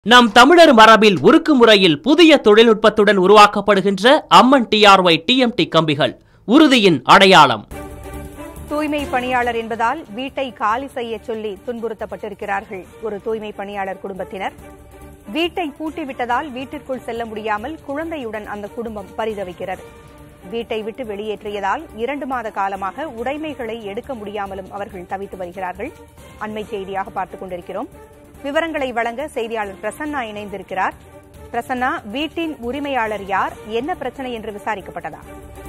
நம் தமிழர் மரபில் உருக்கு முறையில் புதிய தொழில்நுட்பத்துடன் உருவாக்கப்படுகின்ற அம்மன் டிஆர்ஒய் டிஎம்டி கம்பிகள் உறுதியின் அடையாளம் தூய்மை பணியாளர் என்பதால் வீட்டை காலி செய்ய சொல்லி துன்புறுத்தப்பட்டிருக்கிறார்கள் ஒரு தூய்மை பணியாளர் குடும்பத்தினர் வீட்டை பூட்டிவிட்டதால் வீட்டிற்குள் செல்ல முடியாமல் குழந்தையுடன் அந்த குடும்பம் பரிதவிக்கிறது வீட்டை விட்டு வெளியேற்றியதால் இரண்டு மாத காலமாக உடைமைகளை எடுக்க முடியாமலும் அவர்கள் தவித்து வருகிறார்கள் அண்மை செய்தியாக பார்த்துக் கொண்டிருக்கிறோம் விவரங்களை வழங்க செய்தியாளர் பிரசன்னா இணைந்திருக்கிறார் பிரசன்னா வீட்டின் உரிமையாளர் யார் என்ன பிரச்சனை என்று விசாரிக்கப்பட்டதா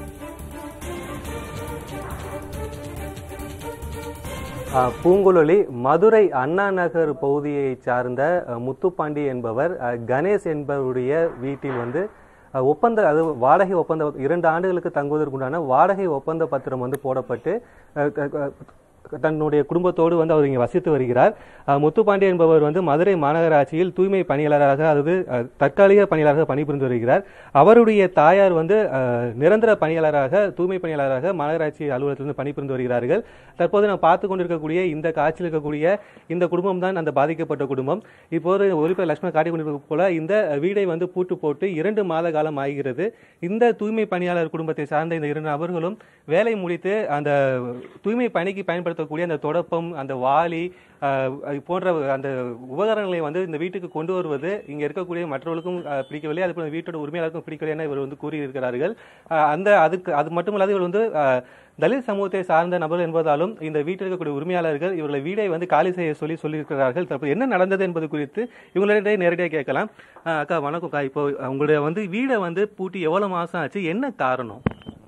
ஆ, பூங்குழலி மதுரை அண்ணா நகர் பகுதியைச் சார்ந்த அ, முத்துப்பாண்டி என்பவர் அ, கணேஷ் என்பவருடைய வீட்டில் வந்து அ, ஒப்பந்த அது வாடகை ஒப்பந்த இரண்டு ஆண்டுகளுக்கு தங்குவதற்குண்டான வாடகை ஒப்பந்த பத்திரம் வந்து போடப்பட்டு அ, க- க- தன்னுடைய குடும்பத்தோடு வந்து அவர் இங்கே வசித்து வருகிறார் அ, முத்துப்பாண்டி என்பவர் வந்து மதுரை மாநகராட்சியில் தூய்மை பணியாளராக அதாவது அ, தற்காலிக பணியாளராக பணிபுரிந்து வருகிறார் அவருடைய தாயார் வந்து அ, நிரந்தர பணியாளராக தூய்மை பணியாளராக மாநகராட்சி அலுவலகத்திலிருந்து பணிபுரிந்து வருகிறார்கள் தற்போது நாம் பார்த்து கொண்டிருக்கக்கூடிய இந்த காட்சியில் இருக்கக்கூடிய இந்த குடும்பம் தான் அந்த பாதிக்கப்பட்ட குடும்பம் இப்போது ஒளிப்பர் லட்சுமண காட்டிக் கொண்டிருப்பது போல இந்த வீடை வந்து பூட்டு போட்டு இரண்டு மாத காலம் ஆகிறது இந்த தூய்மை பணியாளர் குடும்பத்தை சார்ந்த இந்த இரண்டு நபர்களும் வேலை முடித்து அந்த தூய்மை பணிக்கு பயன்படுத்தக்கூடிய அந்த தொடப்பம் அந்த வாளி அஹ், அது போன்ற அந்த உபகரணங்களை வந்து இந்த வீட்டுக்கு கொண்டு வருவது இங்க இருக்கக்கூடிய மற்றவர்களுக்கும் அஹ், பிடிக்கவில்லை அதுபோல இந்த வீட்டோட உரிமையாளருக்கும் பிடிக்கவில்லை என இவர் வந்து கூறியிருக்கிறார்கள் அஹ், அந்த அதுக்கு அது மட்டுமல்லாது இவர் வந்து அஹ், தலித் சமூகத்தை சார்ந்த நபர் என்பதாலும் இந்த வீட்டில் இருக்கக்கூடிய உரிமையாளர்கள் இவர்களை வீடை வந்து காலி செய்ய சொல்லி சொல்லியிருக்கிறார்கள் தற்போது என்ன நடந்தது என்பது குறித்து இவங்களிடையே நேரடியாக கேட்கலாம் அஹ், அக்கா வணக்கம்க்கா இப்போ உங்களுடைய வந்து வீடை வந்து பூட்டி எவ்வளவு மாசம் ஆச்சு என்ன காரணம்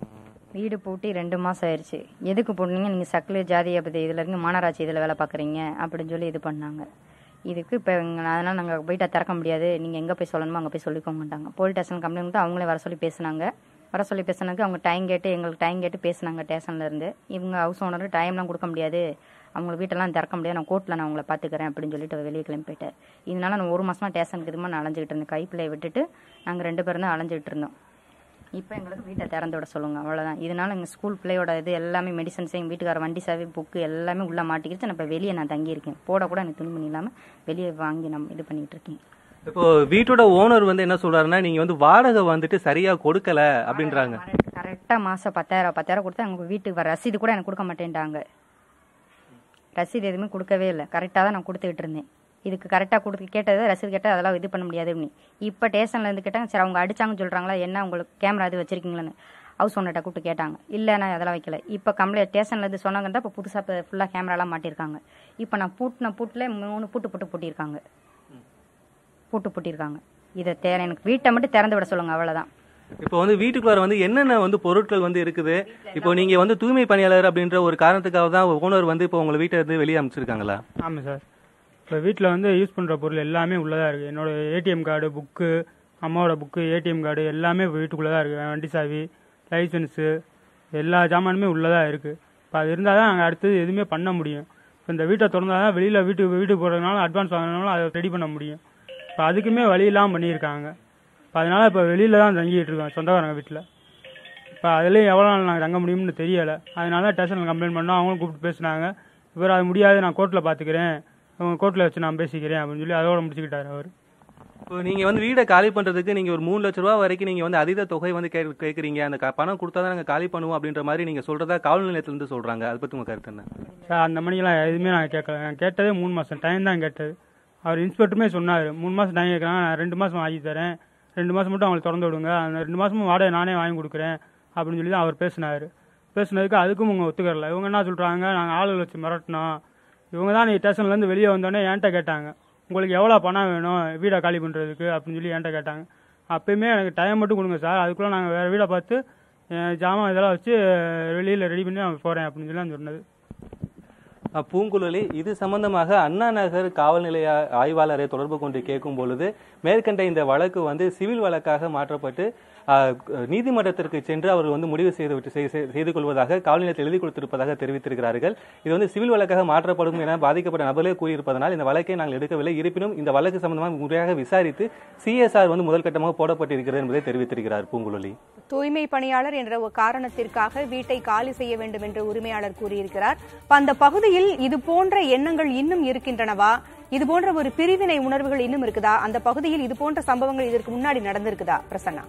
வீடு பூட்டி ரெண்டு மாதம் ஆயிடுச்சு எதுக்கு போட்டீங்க நீங்கள் சக்கல ஜாதியை பற்றி இதில் இருந்து மாநகராட்சி இதில் வேலை பார்க்குறீங்க அப்படின்னு சொல்லி இது பண்ணாங்க இதுக்கு இப்போ அதனால் நாங்கள் போயிட்டா திறக்க முடியாது நீங்கள் எங்கே போய் சொல்லணுமோ அங்கே போய் சொல்லிக்கோங்கட்டாங்க போலீஸ் ஸ்டேஷன் கம்ப்ளைண்ட் கொடுத்து அவங்களே வர சொல்லி பேசுனாங்க வர சொல்லி பேசுனதுக்கு அவங்க டைம் கேட்டு எங்களுக்கு டைம் கேட்டு பேசுனாங்க ஸ்டேஷன்ல இருந்து இவங்க ஹவுஸ் ஓனர் டைம்லாம் கொடுக்க முடியாது அவங்க வீட்டெல்லாம் திறக்க முடியாது நான் கோர்ட்டில் நான் உங்களை பார்த்துக்கிறேன் அப்படின்னு சொல்லிட்டு அவர் வெளியே கிளம்பி போயிட்டார் இதனால நான் ஒரு மாசமா ஸ்டேஷனுக்கு இதுமா நான் அலைஞ்சிக்கிட்டு இருந்தேன் கைப்பிள்ளையை விட்டுட்டு நாங்கள் ரெண்டு பேரும் தான் அலைஞ்சிட்டு இருந்தோம் இப்போ எங்களுக்கு வீட்டை திறந்து விட சொல்லுங்க அவ்வளோதான் இதனால எங்கள் ஸ்கூல் பிள்ளையோட இது எல்லாமே மெடிசன்ஸ் எங்கள் வீட்டுக்கார வண்டி சாவி புக்கு எல்லாமே உள்ளே மாட்டிக்கிச்சு நான் இப்போ வெளியே நான் தங்கியிருக்கேன் போட கூட எனக்கு துணிமணி இல்லாமல் வெளியே வாங்கி நான் இது பண்ணிட்டு இருக்கேன் இப்போ வீட்டோட ஓனர் வந்து என்ன சொல்றாருன்னா நீங்க வந்து வாடகை வந்துட்டு சரியா கொடுக்கல அப்படின்றாங்க கரெக்டாக மாதம் பத்தாயிரம் பத்தாயிரம் கொடுத்தா எங்கள் வீட்டுக்கு வர ரசீது கூட எனக்கு கொடுக்க மாட்டேன்ட்டாங்க ரசீது எதுவுமே கொடுக்கவே இல்லை கரெக்டாக தான் நான் கொடுத்துக்கிட்டு இருந்தேன் இதுக்கு கரெக்டாக கொடுத்து கேட்டது ரசீது கேட்டால் அதெல்லாம் இது பண்ண முடியாது அப்படின்னு இப்போ ஸ்டேஷனில் இருந்து கேட்டாங்க சரி அவங்க அடிச்சாங்கன்னு சொல்கிறாங்களா என்ன உங்களுக்கு கேமரா இது வச்சிருக்கீங்களான்னு ஹவுஸ் ஓனர்கிட்ட கூப்பிட்டு கேட்டாங்க இல்லை நான் அதெல்லாம் வைக்கல இப்போ கம்ப்ளைண்ட் ஸ்டேஷன்ல இருந்து சொன்னாங்கன்னா இப்போ புதுசாக ஃபுல்லாக கேமராலாம் மாட்டியிருக்காங்க இப்போ நான் பூட்டின பூட்டில் மூணு பூட்டு பூட்டு பூட்டியிருக்காங்க பூட்டு பூட்டியிருக்காங்க இதை தேர எனக்கு வீட்டை மட்டும் திறந்து விட சொல்லுங்க அவ்வளோதான் இப்போ வந்து வீட்டுக்குள்ளார வந்து என்னென்ன வந்து பொருட்கள் வந்து இருக்குது இப்போ நீங்க வந்து தூய்மை பணியாளர் அப்படின்ற ஒரு காரணத்துக்காக தான் ஓனர் வந்து இப்போ உங்களை வீட்டை இருந்து வெளியே அமைச்சிருக்காங்களா ஆமாம் சார் இப்போ வீட்டில் வந்து யூஸ் பண்ணுற பொருள் எல்லாமே உள்ளே தான் இருக்குது என்னோட ஏடிஎம் கார்டு புக்கு அம்மாவோட புக்கு ஏடிஎம் கார்டு எல்லாமே வீட்டுக்குள்ளே தான் இருக்குது வண்டி சாவி லைசன்ஸு எல்லா ஜாமானுமே உள்ளே தான் இருக்குது இப்போ அது இருந்தால் தான் நாங்கள் அடுத்தது எதுவுமே பண்ண முடியும் இப்போ இந்த வீட்டை திறந்தா தான் வெளியில் வீட்டுக்கு வீட்டுக்கு போகிறதுனால அட்வான்ஸ் வாங்கினாலும் அதை ரெடி பண்ண முடியும் இப்போ அதுக்குமே வழி இல்லாமல் பண்ணியிருக்காங்க இப்போ அதனால் இப்போ வெளியில் தான் தங்கிட்டு இருக்கோம் சொந்தக்காரங்க வீட்டில் இப்போ அதுலேயும் எவ்வளோ நாள் நாங்கள் தங்க முடியும்னு தெரியலை அதனால தான் ஸ்டேஷனில் கம்ப்ளைண்ட் பண்ணோம் அவங்களும் கூப்பிட்டு பேசினாங்க இவர் அது முடியாது நான் கோர்ட்டில் பார்த்துக்கிறேன் அவங்க கோர்ட்டில் வச்சு நான் பேசிக்கிறேன் அப்படின்னு சொல்லி அதோட முடிச்சுக்கிட்டாரு அவர் இப்போ நீங்க வந்து வீடை காலி பண்றதுக்கு நீங்க ஒரு மூணு லட்ச ரூபா வரைக்கும் நீங்க வந்து அதீத தொகை வந்து கே கேட்குறீங்க அந்த க- பணம் கொடுத்தா தான் நாங்க காலி பண்ணுவோம் அப்படின்ற மாதிரி நீங்க சொல்றதா காவல் நிலையத்துல இருந்து சொல்றாங்க அதை பத்தி உங்க கருத்து என்ன சார் அந்த மணிக்கெல்லாம் எதுவுமே நான் கேட்கல நான் கேட்டதே மூணு மாதம் டைம் தான் கேட்டது அவர் இன்ஸ்பெக்டருமே சொன்னார் மூணு மாதம் டைம் கேட்குறாங்க நான் ரெண்டு மாதம் ஆகி தரேன் ரெண்டு மாதம் மட்டும் அவங்களுக்கு திறந்து விடுங்க அந்த ரெண்டு மாதமும் வாடகை நானே வாங்கி கொடுக்குறேன் அப்படின்னு சொல்லி தான் அவர் பேசினார் பேசினதுக்கு அதுக்கும் இவங்க ஒத்துக்கறல இவங்க என்ன சொல்கிறாங்க நாங்கள் ஆளுகள் வச்சு மிரட்டினோம் இவங்க தான் நீ ஸ்டேஷன்லேருந்து வெளியே வந்தோடனே என்கிட்ட கேட்டாங்க உங்களுக்கு எவ்வளோ பணம் வேணும் வீடை காலி பண்ணுறதுக்கு அப்படின்னு சொல்லி என்கிட்ட கேட்டாங்க அப்பயுமே எனக்கு டைம் மட்டும் கொடுங்க சார் அதுக்குள்ளே நாங்கள் வேறு வீடை பார்த்து என் ஜாமான் இதெல்லாம் வச்சு வெளியில் ரெடி பண்ணி நான் போகிறேன் அப்படின்னு சொல்லி நான் சொன்னது அஹ் பூங்குழலி இது சம்பந்தமாக அண்ணா நகர் காவல் நிலைய ஆய்வாளரை தொடர்பு கொண்டு கேட்கும் பொழுது மேற்கண்ட இந்த வழக்கு வந்து சிவில் வழக்காக மாற்றப்பட்டு அஹ், நீதிமன்றத்திற்கு சென்று அவர் வந்து முடிவு செய்து விட்டு செய்- செய்- செய்து கொள்வதாக காவல் நிலையத்தில் எழுதி கொடுத்திருப்பதாக தெரிவித்திருக்கிறார்கள் இது வந்து சிவில் வழக்காக மாற்றப்படும் என பாதிக்கப்பட்ட நபர்களே கூறியிருப்பதனால் இந்த வழக்கை நாங்கள் எடுக்கவில்லை இருப்பினும் இந்த வழக்கு சம்பந்தமாக முறையாக விசாரித்து சிஎஸ்ஆர் வந்து முதல் கட்டமாக போடப்பட்டிருக்கிறது என்பதை தெரிவித்திருக்கிறார் பூங்குழலி தூய்மை பணியாளர் என்ற ஒரு காரணத்திற்காக வீட்டை காலி செய்ய வேண்டும் என்று உரிமையாளர் கூறியிருக்கிறார் அப்ப அந்த பகுதியில் பகுதியில் இது போன்ற எண்ணங்கள் இன்னும் இருக்கின்றனவா இது போன்ற ஒரு பிரிவினை உணர்வுகள் இன்னும் இருக்குதா அந்த பகுதியில் இது போன்ற சம்பவங்கள் இதற்கு முன்னாடி நடந்திருக்குதா பிரசன்னா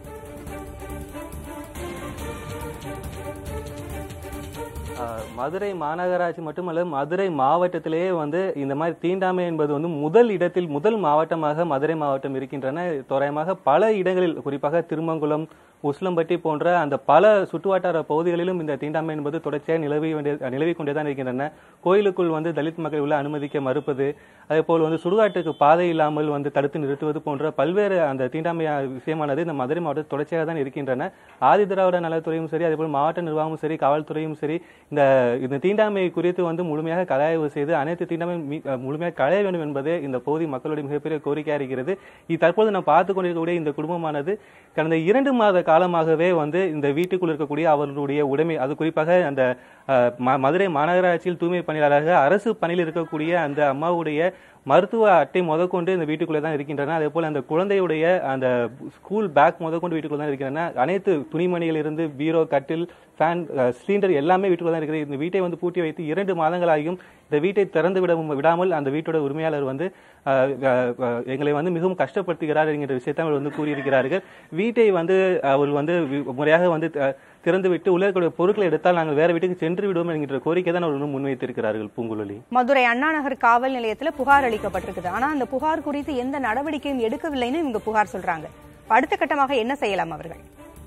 ஆஹ் மதுரை மாநகராட்சி மட்டுமல்ல மதுரை மாவட்டத்திலேயே வந்து இந்த மாதிரி தீண்டாமை என்பது வந்து முதல் இடத்தில் முதல் மாவட்டமாக மதுரை மாவட்டம் இருக்கின்றன தோராயமாக பல இடங்களில் குறிப்பாக திருமங்குளம் உஸ்லம்பட்டி போன்ற அந்த பல சுற்றுவட்டார பகுதிகளிலும் இந்த தீண்டாமை என்பது தொடர்ச்சியாக நிலவி வேண்டிய நிலவி கொண்டேதான் இருக்கின்றன கோயிலுக்குள் வந்து தலித் மக்கள் உள்ள அனுமதிக்க மறுப்பது அதே போல் வந்து சுடுகாட்டுக்கு பாதை இல்லாமல் வந்து தடுத்து நிறுத்துவது போன்ற பல்வேறு அந்த தீண்டாமை விஷயமானது இந்த மதுரை மாவட்டத்தில் தொடர்ச்சியாக தான் இருக்கின்றன ஆதி திராவிட நலத்துறையும் சரி அதே போல் மாவட்ட நிர்வாகமும் சரி காவல்துறையும் சரி இந்த இந்த தீண்டாமை குறித்து வந்து முழுமையாக கலாய்வு செய்து அனைத்து தீண்டாமை மீ- அஹ் முழுமையாக களைய வேண்டும் என்பதே இந்த பகுதி மக்களுடைய மிகப்பெரிய கோரிக்கையாக இருக்கிறது இது தற்போது நாம் பார்த்து கொண்டிருக்கக்கூடிய இந்த குடும்பமானது கடந்த இரண்டு மாத காலமாகவே வந்து இந்த வீட்டுக்குள் இருக்கக்கூடிய அவர்களுடைய உடைமை அது குறிப்பாக அந்த அஹ், ம- மதுரை மாநகராட்சியில் தூய்மை பணியாளராக அரசு பணியில் இருக்கக்கூடிய அந்த அம்மாவுடைய மருத்துவ அட்டை முதற்கொண்டு இந்த வீட்டுக்குள்ளே தான் இருக்கின்றன அதே போல் அந்த குழந்தையுடைய அந்த ஸ்கூல் பேக் முதற்கொண்டு வீட்டுக்குள்ள தான் இருக்கின்றன அனைத்து துணிமணிகள் இருந்து பீரோ கட்டில் ஃபேன் சிலிண்டர் எல்லாமே வீட்டுக்குள்ள தான் இருக்கிறது இந்த வீட்டை வந்து பூட்டி வைத்து இரண்டு மாதங்களாகியும் இந்த வீட்டை திறந்து விட விடாமல் அந்த வீட்டோட உரிமையாளர் வந்து அஹ், அஹ், அஹ், எங்களை வந்து மிகவும் கஷ்டப்படுத்துகிறார் என்கிற விஷயத்தை அவர் வந்து கூறியிருக்கிறார்கள் வீட்டை வந்து அவர் வந்து வி- முறையாக வந்து அஹ், திறந்து விட்டு உள்ள இருக்கக்கூடிய பொருட்களை எடுத்தால் நாங்கள் வேற வீட்டுக்கு சென்று விடுவோம் என்கிற கோரிக்கை தான் அவர் வந்து முன்வைத்திருக்கிறார்கள் பூங்குழலி மதுரை அண்ணா நகர் காவல் நிலையத்துல புகார் அளிக்கப்பட்டிருக்குது ஆனா அந்த புகார் குறித்து எந்த நடவடிக்கையும் எடுக்கவில்லைன்னு இவங்க புகார் சொல்றாங்க அடுத்த கட்டமாக என்ன செய்யலாம் அவர்கள்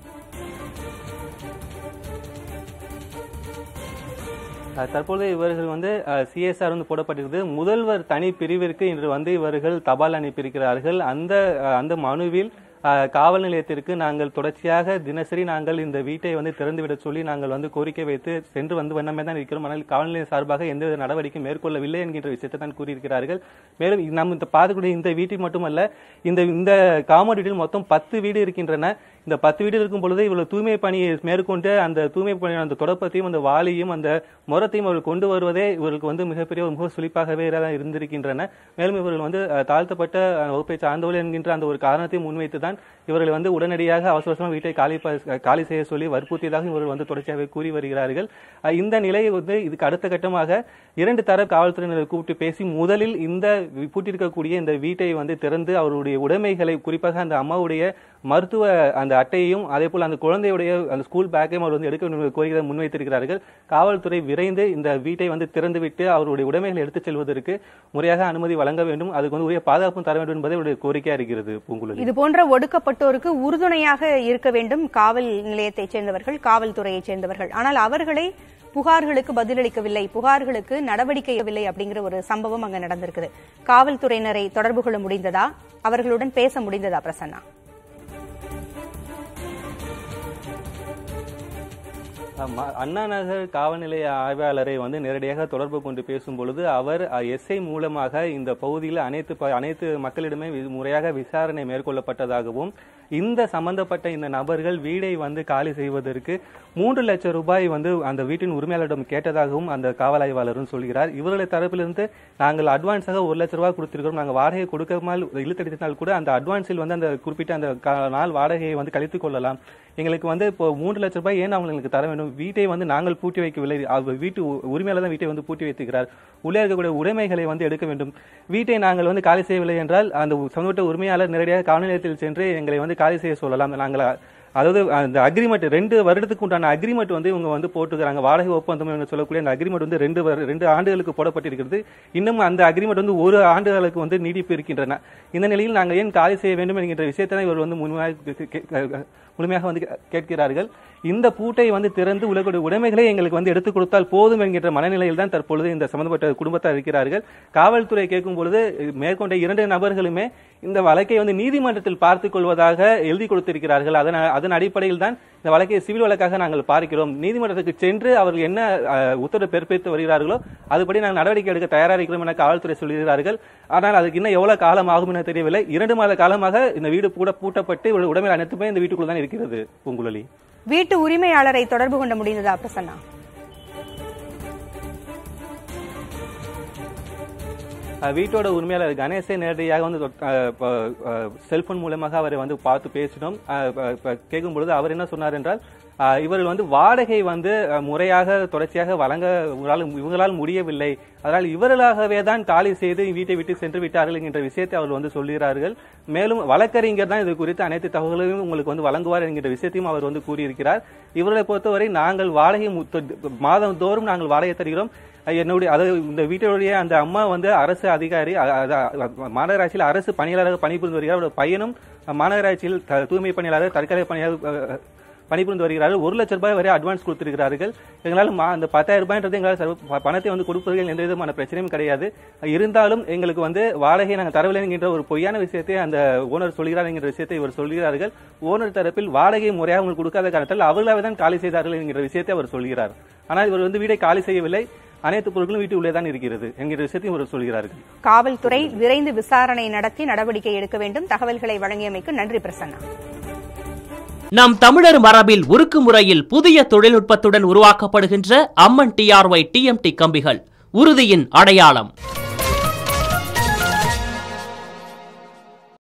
அஹ் தற்பொழுது இவர்கள் வந்து சிஎஸ்ஆர் வந்து போடப்பட்டிருக்கிறது முதல்வர் தனி பிரிவிற்கு இன்று வந்து இவர்கள் தபால் அனுப்பியிருக்கிறார்கள் அந்த அஹ், அந்த மனுவில் அஹ், காவல் நிலையத்திற்கு நாங்கள் தொடர்ச்சியாக தினசரி நாங்கள் இந்த வீட்டை வந்து திறந்துவிட சொல்லி நாங்கள் வந்து கோரிக்கை வைத்து சென்று வந்து வண்ணமே தான் இருக்கிறோம் ஆனால் காவல் நிலையம் சார்பாக எந்தவித நடவடிக்கை மேற்கொள்ளவில்லை என்கின்ற விஷயத்தை தான் கூறியிருக்கிறார்கள் மேலும் நம்ம இந்த பார்க்கக்கூடிய இந்த வீட்டில் மட்டுமல்ல இந்த இந்த காமௌண்ட் வீட்டில் மொத்தம் பத்து வீடு இருக்கின்றன இந்த பத்து வீடு இருக்கும் பொழுது இவ்வளவு தூய்மை பணியை மேற்கொண்டு அந்த தூய்மை பணி அந்த தொடப்பத்தையும் அந்த வாளியும் அந்த முரத்தையும் அவர்கள் கொண்டு வருவதே இவர்களுக்கு வந்து மிகப்பெரிய ஒரு முக சுளிப்பாகவே தான் இருந்திருக்கின்றன மேலும் இவர்கள் வந்து அஹ், தாழ்த்தப்பட்ட அஹ், வகுப்பை சார்ந்தவர்கள் என்கின்ற அந்த ஒரு காரணத்தை முன்வைத்து தான் இவர்கள் வந்து உடனடியாக அவசர அவசரமாக வீட்டை காலி ப- காலி செய்ய சொல்லி வற்புறுத்தியதாக இவர்கள் வந்து தொடர்ச்சியாக கூறி வருகிறார்கள் அஹ், இந்த நிலையை வந்து இதுக்கு அடுத்த கட்டமாக இரண்டு தர காவல்துறையினரை கூப்பிட்டு பேசி முதலில் இந்த பூட்டியிருக்கக்கூடிய இந்த வீட்டை வந்து திறந்து அவருடைய உடைமைகளை குறிப்பாக அந்த அம்மாவுடைய மருத்துவ அந்த அட்டையையும் அதே போல் அந்த குழந்தையுடைய அந்த ஸ்கூல் பேக்கையும் அவர் வந்து எடுக்க வேண்டும் என்ற கோரிக்கை முன்வைத்திருக்கிறார்கள் காவல்துறை விரைந்து இந்த வீட்டை வந்து திறந்துவிட்டு அவருடைய உடைமைகளை எடுத்துச் செல்வதற்கு முறையாக அனுமதி வழங்க வேண்டும் அதுக்கு வந்து உரிய பாதுகாப்பும் தர வேண்டும் என்பதே அவருடைய கோரிக்கையா இருக்கிறது பூங்குழலி இது போன்ற ஒடுக்கப்பட்டோருக்கு உறுதுணையாக இருக்க வேண்டும் காவல் நிலையத்தைச் சேர்ந்தவர்கள் காவல்துறையைச் சேர்ந்தவர்கள் ஆனால் அவர்களே புகார்களுக்கு பதிலளிக்கவில்லை புகார்களுக்கு நடவடிக்கை எடுக்கவில்லை அப்படிங்கிற ஒரு சம்பவம் அங்க நடந்திருக்குது காவல்துறையினரை தொடர்பு கொள்ள முடிந்ததா அவர்களுடன் பேச முடிந்ததா பிரசன்னா ஆமா, அண்ணா நகர் காவல் நிலைய ஆய்வாளரை வந்து நேரடியாக தொடர்பு கொண்டு பேசும் பொழுது அவர் எஸ்ஐ மூலமாக இந்த பகுதியில் அனைத்து ப- அனைத்து மக்களிடமே வி- முறையாக விசாரணை மேற்கொள்ளப்பட்டதாகவும் இந்த சம்பந்தப்பட்ட இந்த நபர்கள் வீடை வந்து காலி செய்வதற்கு மூன்று லட்சம் ரூபாய் வந்து அந்த வீட்டின் உரிமையாளரிடம் கேட்டதாகவும் அந்த காவல் ஆய்வாளரும் சொல்கிறார் இவர்களுடைய தரப்பிலிருந்து நாங்கள் அட்வான்ஸாக ஒரு லட்சம் ரூபாய் கொடுத்திருக்கிறோம் நாங்கள் வாடகை கொடுக்காமல் இழுத்தடித்தால் கூட அந்த அட்வான்ஸில் வந்து அந்த குறிப்பிட்ட அந்த கா- நாள் வாடகையை வந்து கழித்துக் கொள்ளலாம் எங்களுக்கு வந்து இப்போ மூன்று லட்சம் ரூபாய் ஏன் அவங்களுக்கு தர வேண்டும் வீட்டை வந்து நாங்கள் பூட்டி வைக்கவில்லை அவர் வீட்டு உ- உரிமையாளர் தான் வீட்டை வந்து பூட்டி வைத்திருக்கிறார் உள்ளே இருக்கக்கூடிய உடைமைகளை வந்து எடுக்க வேண்டும் வீட்டை நாங்கள் வந்து காலி செய்யவில்லை என்றால் அந்த சம்பந்தப்பட்ட உரிமையாளர் நேரடியாக காவல் நிலையத்தில் சென்று எங்களை வந்து காலி செய்ய சொல்லலாம் நாங்கள் அதாவது அந்த அக்ரிமெண்ட் ரெண்டு வருடத்துக்கு உண்டான அக்ரிமெண்ட் வந்து இவங்க வந்து போட்டுக்கிறாங்க வாடகை ஒப்பந்தம் இவங்க சொல்லக்கூடிய அந்த அக்ரிமெண்ட் வந்து ரெண்டு வரு- ரெண்டு ஆண்டுகளுக்கு போடப்பட்டிருக்கிறது இன்னும் அந்த அக்ரிமெண்ட் வந்து ஒரு ஆண்டுகளுக்கு வந்து நீடிப்பு இருக்கின்றன இந்த நிலையில் நாங்கள் ஏன் காலி செய்ய வேண்டும் என்கின்ற விஷயத்தை தான் இவர் வந்து முழுமையாக கே- கே- கே- முழுமையாக வந்து கே- கேட்கிறார்கள் இந்த பூட்டை வந்து திறந்து உலகோட உடைமைகளை எங்களுக்கு வந்து எடுத்துக் கொடுத்தால் போதும் என்கின்ற மனநிலையில் தான் தற்பொழுது இந்த சம்பந்தப்பட்ட குடும்பத்தார் இருக்கிறார்கள் காவல்துறை கேட்கும் பொழுது மேற்கொண்ட இரண்டு நபர்களுமே இந்த வழக்கை வந்து நீதிமன்றத்தில் பார்த்துக் கொள்வதாக எழுதி கொடுத்திருக்கிறார்கள் அதன் அதன் அடிப்படையில் தான் இந்த வழக்கை சிவில் வழக்காக நாங்கள் பார்க்கிறோம் நீதிமன்றத்துக்கு சென்று அவர்கள் என்ன அஹ், உத்தரவு பிறப்பித்து வருகிறார்களோ அதுபடி நாங்கள் நடவடிக்கை எடுக்க தயாராக இருக்கிறோம் என காவல்துறை சொல்கிறார்கள் ஆனால் அதுக்கு இன்னும் எவ்வளவு காலம் ஆகும் என தெரியவில்லை இரண்டு மாத காலமாக இந்த வீடு கூட பூட்டப்பட்டு இவருடைய உடைமைகள் அனைத்துமே இந்த வீட்டுக்குள் தான் இருக்கிறது பூங்குழலி வீட்டு உரிமையாளரை தொடர்பு கொள்ள முடிந்ததா பிரசன்னா அஹ், வீட்டோட உரிமையாளர் கணேசே நேரடியாக வந்து செல்போன் மூலமாக அவரை வந்து பார்த்து பேசினோம் அஹ், ப- ப- கேட்கும் பொழுது அவர் என்ன சொன்னார் என்றால் அஹ், இவர்கள் வந்து வாடகை வந்து அஹ், முறையாக தொடர்ச்சியாக வழங்க இவங்களால் இவங்களால் முடியவில்லை அதனால் இவர்களாகவே தான் காலி செய்து வீட்டை விட்டு சென்று விட்டார்கள் என்கின்ற விஷயத்தை அவர்கள் வந்து சொல்கிறார்கள் மேலும் வழக்கறிஞர் தான் இது குறித்து அனைத்து தகவல்களையும் உங்களுக்கு வந்து வழங்குவார் என்கின்ற விஷயத்தையும் அவர் வந்து கூறியிருக்கிறார் இவர்களை பொறுத்தவரை நாங்கள் வாடகை முத்த- மாதந்தோறும் நாங்கள் வாடகை தருகிறோம் என்னுடைய அதாவது இந்த வீட்டுடைய அந்த அம்மா வந்து அரசு அதிகாரி அ- அ- மாநகராட்சியில் அரசு பணியாளராக பணிபுரிந்து வருகிறார் அவருடைய பையனும் மாநகராட்சியில் த- தூய்மை பணியாளர் தற்காலிக பணியாளர் அ, பணிபுரிந்து வருகிறார்கள் ஒரு லட்சம் ரூபாய் வரை அட்வான்ஸ் கொடுத்திருக்கிறார்கள் எங்களால் மா- அந்த பத்தாயிரம் ரூபாய்ன்றது எங்களால் சர்வ- ப- பணத்தை வந்து கொடுப்பதில் எந்த விதமான பிரச்சனையும் கிடையாது இருந்தாலும் எங்களுக்கு வந்து வாடகை நாங்கள் தரவில்லை என்கின்ற ஒரு பொய்யான விஷயத்தை அந்த ஓனர் சொல்கிறார் என்கிற விஷயத்தை இவர் சொல்கிறார்கள் ஓனர் தரப்பில் வாடகை முறையாக உங்களுக்கு கொடுக்காத காரணத்தால் அவர்களாக தான் காலி செய்தார்கள் என்கிற விஷயத்தை அவர் சொல்கிறார் ஆனால் இவர் வந்து வீடை காலி செய்யவில்லை அனைத்து பொருட்களும் வீட்டு உள்ளே தான் இருக்கிறது என்கிற விஷயத்தையும் இவர் சொல்கிறார்கள் காவல்துறை விரைந்து விசாரணை நடத்தி நடவடிக்கை எடுக்க வேண்டும் தகவல்களை வழங்கியமைக்கு நன்றி பிரசன்னா நம் தமிழர் மரபில் உருக்கு முறையில் புதிய தொழில்நுட்பத்துடன் உருவாக்கப்படுகின்ற அம்மன் டிஆர்ஒய் டிஎம்டி கம்பிகள் உறுதியின் அடையாளம்